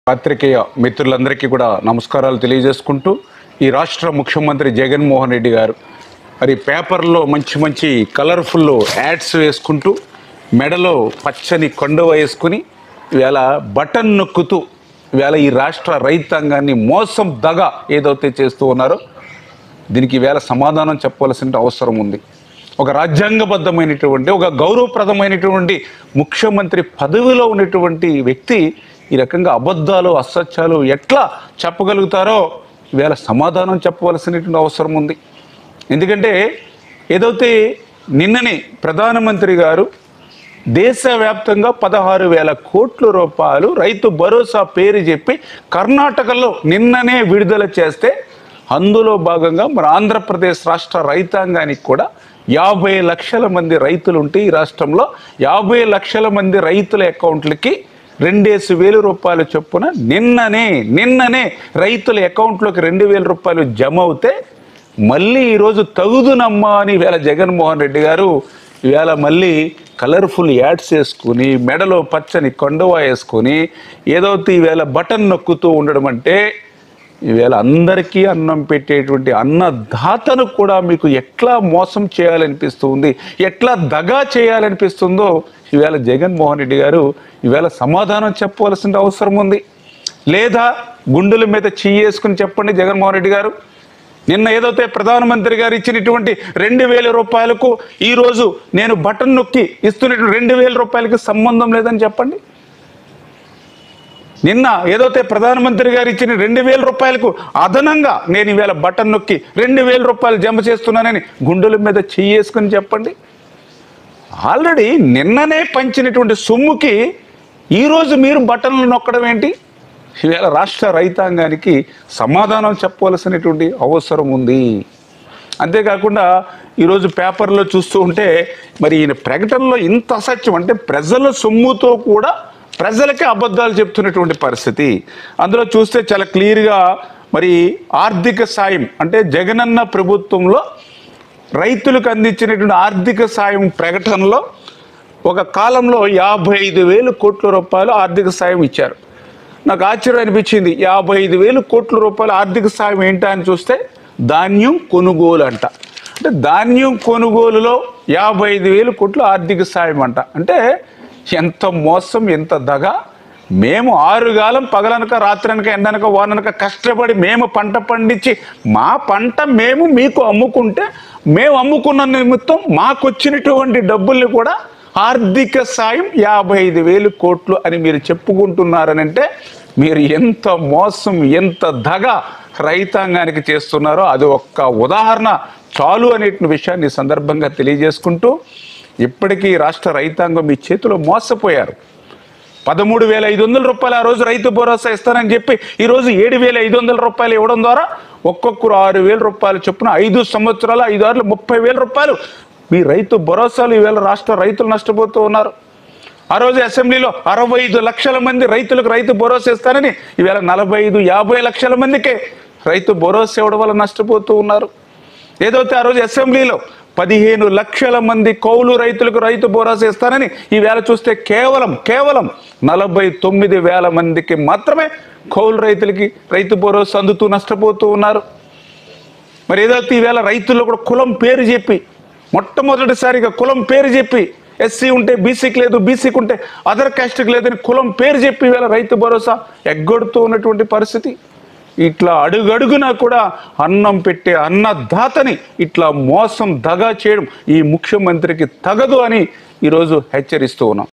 పాత్రికేయ మిత్రులందరికీ కూడా నమస్కారాలు తెలియజేసుకుంటూ ఈ రాష్ట్ర ముఖ్యమంత్రి జగన్మోహన్ రెడ్డి గారు మరి పేపర్లో మంచి మంచి కలర్ఫుల్ యాడ్స్ వేసుకుంటూ మెడలో పచ్చని కొండవ వేసుకుని ఇవాళ బటన్ నొక్కుతూ ఇవాళ ఈ రాష్ట్ర రైతాంగాన్ని మోసం దగ ఏదైతే చేస్తూ ఉన్నారో దీనికి ఈవేళ సమాధానం చెప్పవలసిన అవసరం ఉంది ఒక రాజ్యాంగబద్ధమైనటువంటి ఒక గౌరవప్రదమైనటువంటి ముఖ్యమంత్రి పదవిలో ఉన్నటువంటి వ్యక్తి ఈ రకంగా అబద్ధాలు అసత్యాలు ఎట్లా చెప్పగలుగుతారో ఈవేళ సమాధానం చెప్పవలసినటువంటి అవసరం ఉంది ఎందుకంటే ఏదైతే నిన్ననే ప్రధానమంత్రి గారు దేశవ్యాప్తంగా పదహారు వేల కోట్ల రూపాయలు రైతు భరోసా పేరు చెప్పి కర్ణాటకలో నిన్ననే విడుదల చేస్తే అందులో భాగంగా మన ఆంధ్రప్రదేశ్ రాష్ట్ర రైతాంగానికి కూడా యాభై లక్షల మంది రైతులు ఉంటే ఈ రాష్ట్రంలో యాభై లక్షల మంది రైతుల అకౌంట్లకి రెండేసి వేల రూపాయలు చొప్పున నిన్ననే నిన్ననే రైతుల అకౌంట్లోకి రెండు వేల రూపాయలు జమ అవుతే మళ్ళీ ఈరోజు తగుదునమ్మా అని ఈవేళ జగన్మోహన్ రెడ్డి గారు ఈవేళ మళ్ళీ కలర్ఫుల్ యాడ్స్ వేసుకుని మెడలో పచ్చని కొండవా వేసుకొని ఏదైతే ఈవేళ బటన్ నొక్కుతూ ఉండడం అంటే ఈవేళ అందరికీ అన్నం పెట్టేటువంటి అన్నదాతను కూడా మీకు ఎట్లా మోసం చేయాలనిపిస్తుంది ఎట్లా దగా చేయాలనిపిస్తుందో ఈవేళ జగన్మోహన్ రెడ్డి గారు ఈవేళ సమాధానం చెప్పవలసిన అవసరం ఉంది లేదా గుండెల మీద చెయ్యేసుకుని చెప్పండి జగన్మోహన్ రెడ్డి గారు నిన్న ఏదైతే ప్రధానమంత్రి గారు ఇచ్చినటువంటి రెండు వేల రూపాయలకు ఈరోజు నేను బటన్ నొక్కి ఇస్తున్నటువంటి రెండు వేల రూపాయలకి సంబంధం లేదని చెప్పండి నిన్న ఏదైతే ప్రధానమంత్రి గారు ఇచ్చిన రెండు వేల రూపాయలకు అదనంగా నేను ఈవేళ బటన్ నొక్కి రెండు వేల రూపాయలు జమ చేస్తున్నానని గుండెల మీద చెయ్యేసుకుని చెప్పండి ఆల్రెడీ నిన్ననే పంచినటువంటి సొమ్ముకి ఈరోజు మీరు బటన్లు నొక్కడం ఏంటి ఈవేళ రాష్ట్ర రైతాంగానికి సమాధానం చెప్పవలసినటువంటి అవసరం ఉంది అంతేకాకుండా ఈరోజు పేపర్లో చూస్తూ ఉంటే మరి ఈయన ప్రకటనలో ఇంత అసత్యం అంటే ప్రజల సొమ్ముతో కూడా ప్రజలకే అబద్ధాలు చెప్తున్నటువంటి పరిస్థితి అందులో చూస్తే చాలా క్లియర్గా మరి ఆర్థిక సాయం అంటే జగనన్న ప్రభుత్వంలో రైతులకు అందించినటువంటి ఆర్థిక సాయం ప్రకటనలో ఒక కాలంలో యాభై ఐదు వేలు కోట్ల రూపాయలు ఆర్థిక సాయం ఇచ్చారు నాకు ఆశ్చర్యం అనిపించింది యాభై ఐదు వేలు కోట్ల రూపాయల ఆర్థిక సాయం ఏంటా అని చూస్తే ధాన్యం కొనుగోలు అంట అంటే ధాన్యం కొనుగోలులో యాభై ఐదు వేలు కోట్లు ఆర్థిక సాయం అంట అంటే ఎంత మోసం ఎంత దగ మేము ఆరుగాలం పగలనక రాత్రనక ఎండనక వాననక కష్టపడి మేము పంట పండించి మా పంట మేము మీకు అమ్ముకుంటే మేము అమ్ముకున్న నిమిత్తం మాకు వచ్చినటువంటి డబ్బుల్ని కూడా ఆర్థిక సాయం యాభై ఐదు వేలు కోట్లు అని మీరు చెప్పుకుంటున్నారనంటే మీరు ఎంత మోసం ఎంత దగ రైతాంగానికి చేస్తున్నారో అది ఒక్క ఉదాహరణ చాలు అనే విషయాన్ని ఈ సందర్భంగా తెలియజేసుకుంటూ ఇప్పటికీ రాష్ట్ర రైతాంగం మీ చేతిలో మోసపోయారు పదమూడు వేల ఐదు వందల రూపాయలు ఆ రోజు రైతు భరోసా ఇస్తానని చెప్పి ఈరోజు ఏడు వేల ఐదు వందల రూపాయలు ఇవ్వడం ద్వారా ఒక్కొక్కరు ఆరు వేల రూపాయలు చొప్పున ఐదు సంవత్సరాలు ఐదు ఆరులు ముప్పై వేల రూపాయలు మీ రైతు భరోసాలు ఈవేళ రాష్ట్ర రైతులు నష్టపోతూ ఉన్నారు ఆ రోజు అసెంబ్లీలో అరవై ఐదు లక్షల మంది రైతులకు రైతు భరోసా ఇస్తానని ఈవేళ నలభై ఐదు యాభై లక్షల మందికే రైతు భరోసా ఇవ్వడం వల్ల నష్టపోతూ ఉన్నారు ఏదైతే ఆ రోజు అసెంబ్లీలో పదిహేను లక్షల మంది కౌలు రైతులకు రైతు భరోసా ఇస్తానని ఈవేళ చూస్తే కేవలం కేవలం నలభై తొమ్మిది వేల మందికి మాత్రమే కౌలు రైతులకి రైతు భరోసా అందుతూ నష్టపోతూ ఉన్నారు మరి ఏదైతే ఈవేళ రైతుల్లో కూడా కులం పేరు చెప్పి మొట్టమొదటిసారిగా కులం పేరు చెప్పి ఎస్సీ ఉంటే బీసీకి లేదు బీసీకి ఉంటే అదర్ క్యాస్ట్కి లేదని కులం పేరు చెప్పి ఈవేళ రైతు భరోసా ఎగ్గొడుతూ ఉన్నటువంటి పరిస్థితి ఇట్లా అడుగడుగునా కూడా అన్నం పెట్టే అన్నదాతని ఇట్లా మోసం దగా చేయడం ఈ ముఖ్యమంత్రికి తగదు అని ఈరోజు హెచ్చరిస్తూ ఉన్నాం